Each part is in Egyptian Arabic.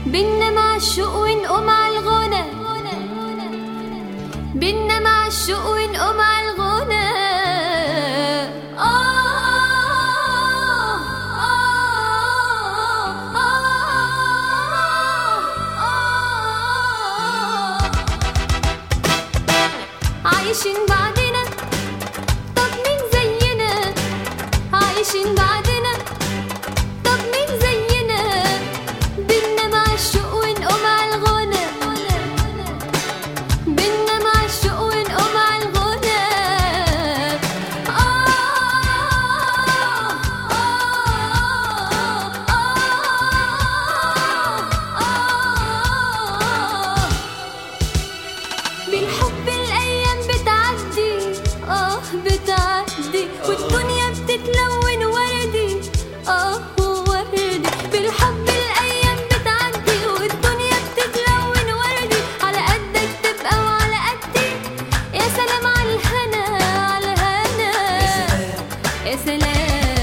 بينا مع الشوق ونقوم على الغنى بينا مع الشوق ونقوم على الغنى آه آه آه آه عايشين بعدنا طب مين زينا عايشين بعدنا طب مين زينا بينا مع الشوق ونقوم على الغنى بينا مع الشوق ونقوم على الغنى آه آه آه بالحب الايام بتعدي اه بتعدي والدنيا بتتلون وردي اه وردي بالحب الايام بتعدي والدنيا بتتلون وردي على قدك تبقى وعلى قدي يا سلام على الهنا على الهنا يا سلام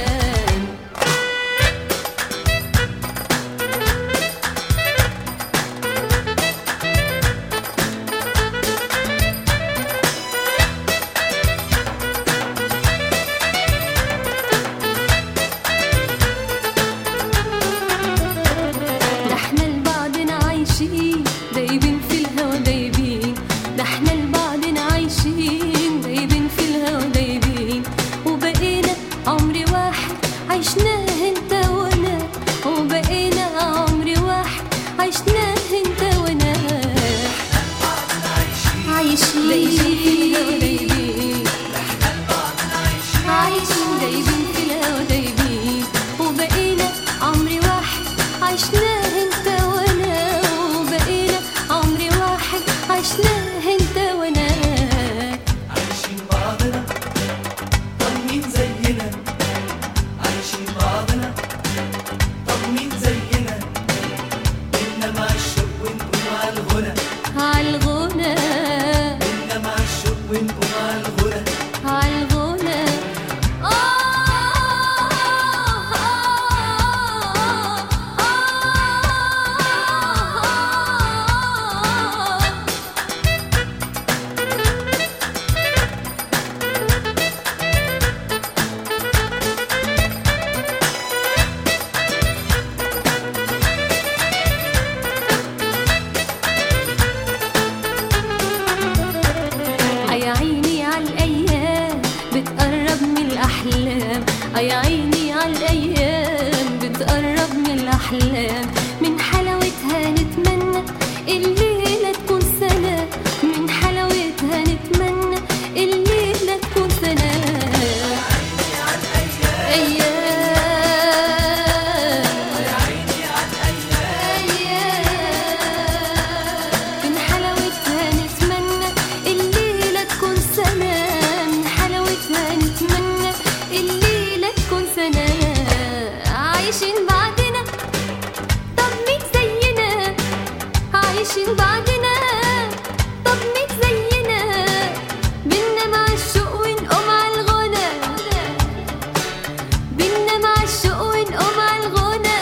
ده احنا لبعضنا عايشين دايبين في الهوا دايبين ده احنا لبعضنا عايشين دايبين في الهوا دايبين وبقينا عمر واحد عشناه انت وانا وبقينا عمر واحد عشناه انت وانا عايشين دايبين في الهوا دايبين عايشين دايبين في الهوا دايبين وبقينا عمري واحد عشناه انت وانا وبقينا عمري واحد عشناه انت وانا عايشين بعضنا طب مين زينا عايشين بعضنا طب مين زينا إنا مع الشوق ونقوم على الغنى عالغنى إنا مع الشوق ونقوم على الغنى عالغنى آه آه آه يا عيني على الايام بتقرب من الاحلام يا عيني على الايام بتقرب من الاحلام من حلاوتها نتمنى الليله تكون سنه من حلاوتها نتمنى الليله تكون سنه ايام من حلاوتها نتمنى الليلة تكون سنة من حلاوتها نتمنى الليلة تكون سنة عايشين بعدنا طب مين زينا عايشين بعدنا طب مين زينا بينا مع الشوق ونقوم على الغنى بينا مع الشوق ونقوم على الغنى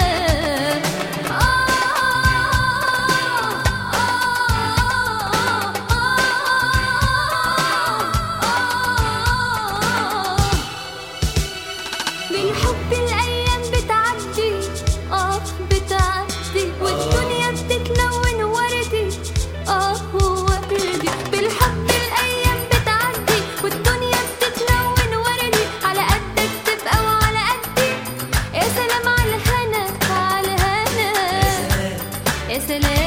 بالحب الايام بتعدي اه بتعدي والدنيا بتتلون وردي اه وردي بالحب الايام بتعدي والدنيا بتتلون وردي على قدك تبقى وعلى قدي يا سلام على الهنا على الهنا يا سلام